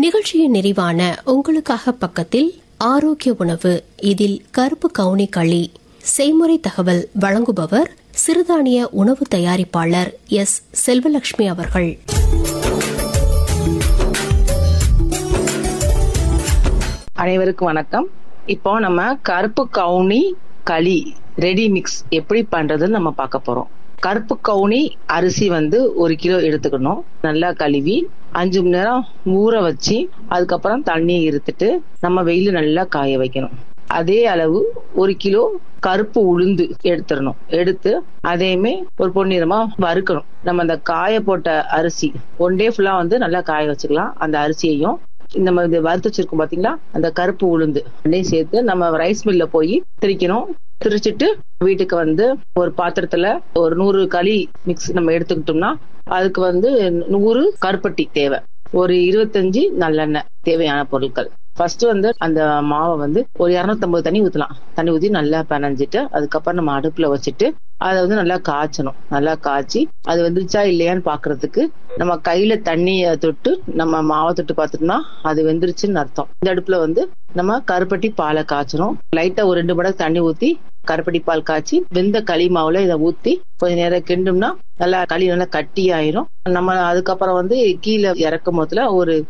நிகழ்ச்சியின் நிறைவான உங்களுக்காக பக்கத்தில் ஆரோக்கிய உணவு இதில் கருப்பு கவுனி களி செய்முறை தகவல் வழங்குபவர் சிறுதானிய உணவு தயாரிப்பாளர் எஸ் செல்வலட்சுமி அவர்கள் அனைவருக்கும் வணக்கம் இப்போ நம்ம கருப்பு கவுனி களி ரெடி மிக்ஸ் எப்படி பண்றதுன்னு நம்ம பார்க்க போறோம் கருப்பு கவுனி அரிசி வந்து ஒரு கிலோ எடுத்துக்கணும் நல்லா கழுவி அஞ்சு மணி நேரம் ஊற வச்சு அதுக்கப்புறம் தண்ணியை இருத்துட்டு நம்ம வெயில நல்லா காய வைக்கணும் அதே அளவு ஒரு கிலோ கருப்பு உளுந்து எடுத்துடணும் எடுத்து அதையுமே ஒரு பொன்னிறமா வறுக்கணும் நம்ம அந்த காய போட்ட அரிசி ஒன் டே ஃபுல்லா வந்து நல்லா காய வச்சுக்கலாம் அந்த அரிசியையும் இந்த மாதிரி இது வறுத்து வச்சிருக்கோம் பாத்தீங்களா அந்த கருப்பு உளுந்து ரெண்டையும் சேர்த்து நம்ம ரைஸ் மில்ல போய் திரிக்கணும் திரிச்சிட்டு வீட்டுக்கு வந்து ஒரு பாத்திரத்துல ஒரு நூறு களி மிக்ஸ் நம்ம எடுத்துக்கிட்டோம்னா அதுக்கு வந்து நூறு கருப்பட்டி தேவை ஒரு இருபத்தஞ்சு நல்லெண்ணெய் தேவையான பொருட்கள் ஃபர்ஸ்ட் வந்து அந்த மாவை வந்து ஒரு இரநூத்தம்பது தண்ணி ஊத்தலாம் தண்ணி ஊத்தி நல்லா பிணைஞ்சிட்டு அதுக்கப்புறம் நம்ம அடுப்புல வச்சுட்டு அதை வந்து நல்லா காய்ச்சணும் நல்லா காய்ச்சி அது வெந்துருச்சா இல்லையான்னு பாக்குறதுக்கு நம்ம கையில தண்ணிய தொட்டு நம்ம மாவை தொட்டு பார்த்துட்டோம்னா அது வெந்துருச்சுன்னு அர்த்தம் இந்த அடுப்புல வந்து நம்ம கருப்பட்டி பாலை காய்ச்சணும் லைட்டா ஒரு ரெண்டு மடங்கு தண்ணி ஊத்தி கருப்பட்டி பால் காய்ச்சி வெந்த களி மாவுல இதை ஊத்தி கொஞ்ச நேரம் கிண்டும்னா நல்லா களி நல்லா கட்டி ஆயிரும் நம்ம அதுக்கப்புறம் வந்து கீழே இறக்கும் போதுல ஒரு